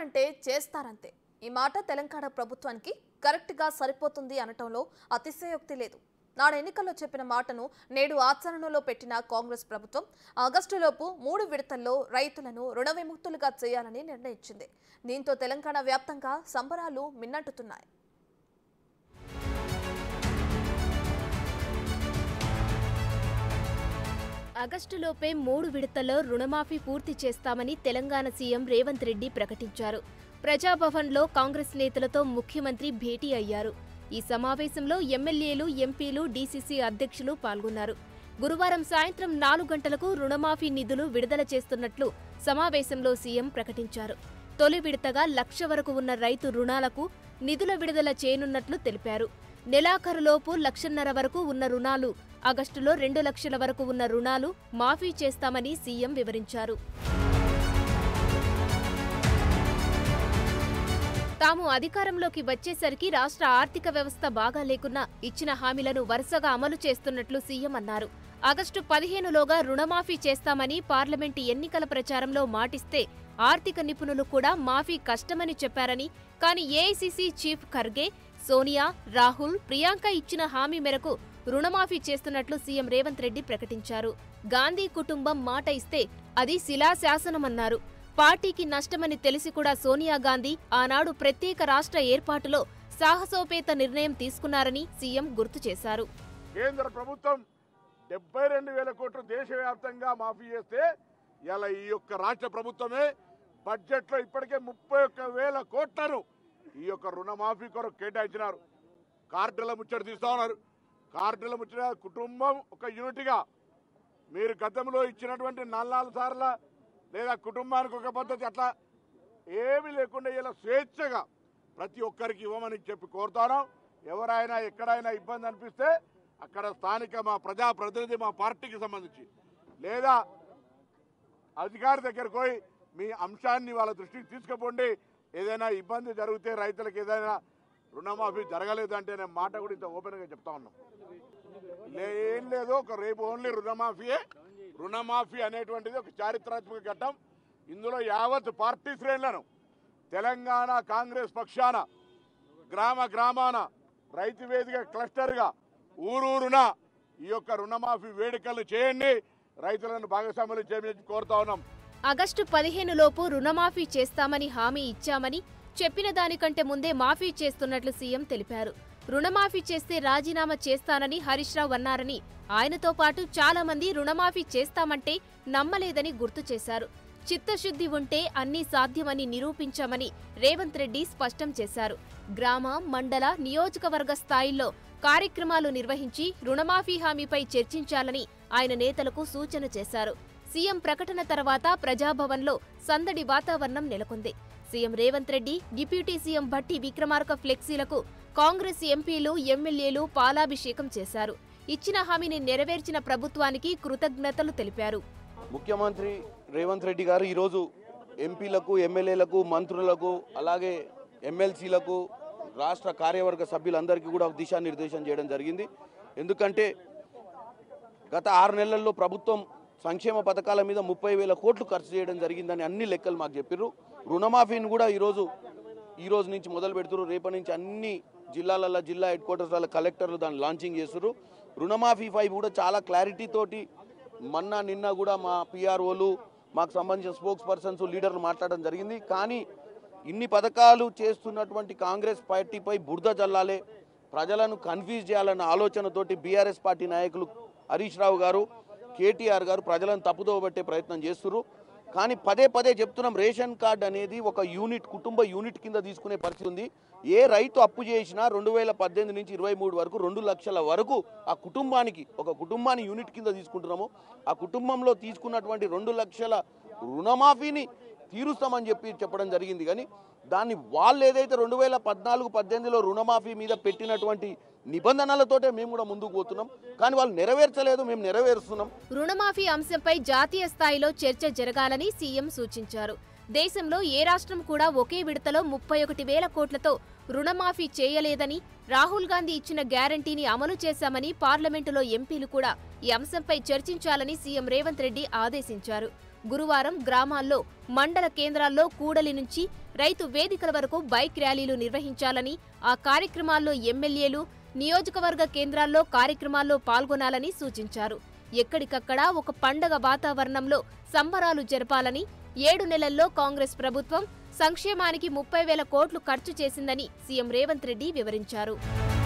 చేస్తానంటే చేస్తారంతే ఈ మాట తెలంగాణ ప్రభుత్వానికి కరెక్ట్గా సరిపోతుంది అనటంలో అతిశయోక్తి లేదు నాడు ఎన్నికల్లో చెప్పిన మాటను నేడు ఆచరణలో పెట్టిన కాంగ్రెస్ ప్రభుత్వం ఆగస్టులోపు మూడు విడతల్లో రైతులను రుణ విముక్తులుగా చేయాలని నిర్ణయించింది దీంతో తెలంగాణ వ్యాప్తంగా సంబరాలు మిన్నంటుతున్నాయి ఆగస్టులోపే మూడు విడతల్లో రుణమాఫీ పూర్తి చేస్తామని తెలంగాణ సీఎం రేవంత్ రెడ్డి ప్రకటించారు ప్రజాభవన్లో కాంగ్రెస్ నేతలతో ముఖ్యమంత్రి భేటీ అయ్యారు ఈ సమావేశంలో ఎమ్మెల్యేలు ఎంపీలు డీసీసీ అధ్యక్షులు పాల్గొన్నారు గురువారం సాయంత్రం నాలుగు గంటలకు రుణమాఫీ నిధులు విడుదల చేస్తున్నట్లు సమావేశంలో సీఎం ప్రకటించారు తొలి విడతగా లక్ష వరకు ఉన్న రైతు రుణాలకు నిధుల విడుదల చేయనున్నట్లు తెలిపారు నెలాఖరులోపు లక్షన్నర వరకు ఉన్న రుణాలు ఆగస్టులో రెండు లక్షల వరకు ఉన్న రుణాలు మాఫీ చేస్తామని సీఎం వివరించారు తాము అధికారంలోకి వచ్చేసరికి రాష్ట్ర ఆర్థిక వ్యవస్థ బాగా లేకున్నా ఇచ్చిన హామీలను వరుసగా అమలు చేస్తున్నట్లు సీఎం అన్నారు ఆగస్టు పదిహేనులోగా రుణమాఫీ చేస్తామని పార్లమెంటు ఎన్నికల ప్రచారంలో మాటిస్తే ఆర్థిక నిపుణులు కూడా మాఫీ కష్టమని చెప్పారని కానీ ఏఐసీసీ చీఫ్ ఖర్గే సోనియా రాహుల్ ప్రియాంక ఇచ్చిన హామీ మేరకు రుణమాఫీ చేస్తున్నట్లు సీఎం రేవంత్ రెడ్డి ప్రకటించారు గాంధీ కుటుంబం మాట ఇస్తే అది శిలాశాసనమన్నారు పార్టీకి నష్టమని తెలిసి కూడా సోనియా గాంధీ ఆనాడు ప్రత్యేక రాష్ట్ర ఏర్పాటులో సాహసోపేత నిర్ణయం తీసుకున్నారని సీఎం గుర్తు చేశారు కేంద్ర ప్రభుత్వం డెబ్బై రెండు వేల కోట్లు దేశవ్యాప్తంగా మాఫీ చేస్తే ఇలా ఈ యొక్క రాష్ట్ర ప్రభుత్వమే బడ్జెట్లో ఇప్పటికే ముప్పై ఒక్క వేల కోట్లను ఈ యొక్క రుణమాఫీ కొరకు కేటాయించినారు కార్డుల ముచ్చట తీస్తా ఉన్నారు కార్డుల ముచ్చట కుటుంబం ఒక యూనిట్గా మీరు గతంలో ఇచ్చినటువంటి నల్లాలు సార్ల లేదా కుటుంబానికి ఒక పద్ధతి అట్లా ఏమీ లేకుండా ఇలా స్వేచ్ఛగా ప్రతి ఒక్కరికి ఇవ్వమని చెప్పి కోరుతాను ఎవరైనా ఎక్కడైనా ఇబ్బంది అనిపిస్తే అక్కడ స్థానిక మా ప్రజా ప్రతినిధి మా పార్టీకి సంబంధించి లేదా అధికారి దగ్గరకు పోయి మీ అంశాన్ని వాళ్ళ దృష్టికి తీసుకుపోండి ఏదైనా ఇబ్బంది జరిగితే రైతులకు ఏదైనా రుణమాఫీ జరగలేదు అంటే నేను మాట కూడా ఇంత ఓపెన్గా చెప్తా ఉన్నాం లే- ఏం లేదు ఒక రేపు ఓన్లీ రుణమాఫీయే రుణమాఫీ అనేటువంటిది ఒక చారిత్రాత్మక ఘట్టం ఇందులో యావత్ పార్టీ శ్రేణులను తెలంగాణ కాంగ్రెస్ పక్షాన గ్రామ గ్రామాన రైతు వేదిక క్లస్టర్గా ఊరూరున ఈ యొక్క రుణమాఫీ వేడుకలు చేయండి రైతులను భాగస్వాములు చేయమని కోరుతా ఉన్నాం ఆగస్టు పదిహేనులోపు రుణమాఫీ చేస్తామని హామీ ఇచ్చామని చెప్పిన దానికంటే ముందే మాఫీ చేస్తున్నట్లు సీఎం తెలిపారు రుణమాఫీ చేస్తే రాజీనామా చేస్తానని హరీష్ రావు అన్నారని ఆయనతో పాటు చాలా మంది రుణమాఫీ చేస్తామంటే నమ్మలేదని గుర్తు చేశారు చిత్తశుద్ధి ఉంటే అన్నీ సాధ్యమని నిరూపించామని రేవంత్ రెడ్డి స్పష్టం చేశారు గ్రామ మండల నియోజకవర్గ స్థాయిల్లో కార్యక్రమాలు నిర్వహించి రుణమాఫీ హామీపై చర్చించాలని ఆయన నేతలకు సూచన చేశారు సీఎం ప్రకటన తర్వాత ప్రజాభవన్లో సందడి వాతావరణం నెలకొంది CM Revanth Reddy deputy CM Bhatti Vikramarka ఫ్లెక్సీలకు కాంగ్రెస్ ఎంపీలు ఎమ్మెల్యేలు పాలాభిషేకం చేశారు ఇచ్చిన హామీని నెరవేర్చిన ప్రభుత్వానికి కృతజ్ఞతలు తెలిపారు ముఖ్యమంత్రి రేవంత్ రెడ్డి గారు ఈరోజు ఎంపీలకు ఎమ్మెల్యేలకు మంత్రులకు అలాగే ఎమ్మెల్సీలకు రాష్ట్ర కార్యవర్గ సభ్యులందరికీ కూడా దిశానిర్దేశం చేయడం జరిగింది ఎందుకంటే గత ఆరు నెలల్లో ప్రభుత్వం సంక్షేమ పథకాల మీద ముప్పై వేల కోట్లు ఖర్చు చేయడం జరిగిందని అన్ని లెక్కలు మాకు చెప్పారు రుణమాఫీని కూడా ఈరోజు ఈ రోజు నుంచి మొదలు పెడుతున్నారు రేపటి నుంచి అన్ని జిల్లాలలో జిల్లా హెడ్ క్వార్టర్స్ కలెక్టర్లు దాన్ని లాంచింగ్ చేస్తున్నారు రుణమాఫీ ఫైవ్ కూడా చాలా క్లారిటీ తోటి మొన్న నిన్న కూడా మా పిఆర్ఓలు మాకు సంబంధించిన స్పోక్స్ పర్సన్స్ లీడర్లు మాట్లాడడం జరిగింది కానీ ఇన్ని పథకాలు చేస్తున్నటువంటి కాంగ్రెస్ పార్టీపై బురద జల్లాలే ప్రజలను కన్ఫ్యూజ్ చేయాలన్న ఆలోచనతోటి బీఆర్ఎస్ పార్టీ నాయకులు హరీష్ రావు గారు కేటీఆర్ గారు ప్రజలను తప్పుదోవ పట్టే ప్రయత్నం చేస్తున్నారు కానీ పదే పదే చెప్తున్నాం రేషన్ కార్డ్ అనేది ఒక యూనిట్ కుటుంబ యూనిట్ కింద తీసుకునే పరిస్థితి ఉంది ఏ రైతు అప్పు చేసినా రెండు వేల పద్దెనిమిది నుంచి ఇరవై మూడు వరకు రెండు లక్షల వరకు ఆ కుటుంబానికి ఒక కుటుంబాన్ని యూనిట్ కింద తీసుకుంటున్నాము ఆ కుటుంబంలో తీసుకున్నటువంటి రెండు లక్షల రుణమాఫీని తీరుస్తామని చెప్పి చెప్పడం జరిగింది కానీ దాన్ని వాళ్ళు ఏదైతే రెండు వేల పద్నాలుగు పద్దెనిమిదిలో రుణమాఫీ మీద పెట్టినటువంటి నిబంధనలతోటే మేము కూడా ముందుకు పోతున్నాం కానీ వాళ్ళు నెరవేర్చలేదు మేము నెరవేరుస్తున్నాం రుణమాఫీ అంశంపై జాతీయ స్థాయిలో చర్చ జరగాలని సీఎం సూచించారు దేశంలో ఏ రాష్ట్రం కూడా ఒకే విడతలో ముప్పై ఒకటి వేల కోట్లతో రుణమాఫీ చేయలేదని రాహుల్ గాంధీ ఇచ్చిన గ్యారంటీని అమలు చేశామని పార్లమెంటులో ఎంపీలు కూడా ఈ అంశంపై చర్చించాలని సీఎం రేవంత్ రెడ్డి ఆదేశించారు గురువారం గ్రామాల్లో మండల కేంద్రాల్లో కూడలి నుంచి రైతు వేదికల వరకు బైక్ ర్యాలీలు నిర్వహించాలని ఆ కార్యక్రమాల్లో ఎమ్మెల్యేలు నియోజకవర్గ కేంద్రాల్లో కార్యక్రమాల్లో పాల్గొనాలని సూచించారు ఎక్కడికక్కడ ఒక పండగ వాతావరణంలో సంబరాలు జరపాలని ఏడు నెలల్లో కాంగ్రెస్ ప్రభుత్వం సంక్షేమానికి ముప్పై వేల కోట్లు ఖర్చు చేసిందని సీఎం రేవంత్ రెడ్డి వివరించారు